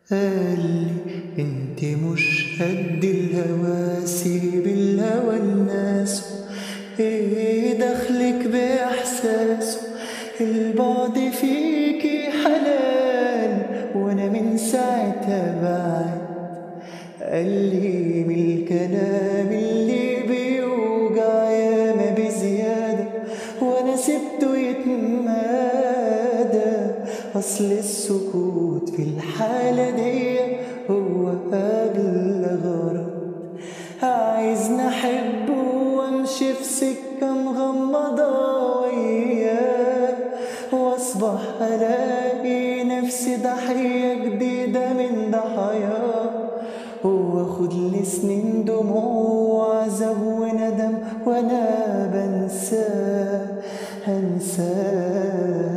قال لي انت مش قد الهوى سيب الهوى الناس ايه دخلك باحساسه البعد فيكي حلال وانا من ساعتها بعد قال لي من الكلام اللي بيوجع ياما بزيادة وانا سبته يتمادى اصل السكوت في الحالة دي هو قبل غرض عايزني احبه وامشي في سكة مغمضة وياه واصبح الاقي نفسي ضحية جديدة من ضحاياه واخد لي سنين دموع وعذاب وندم وانا بنساه هنساه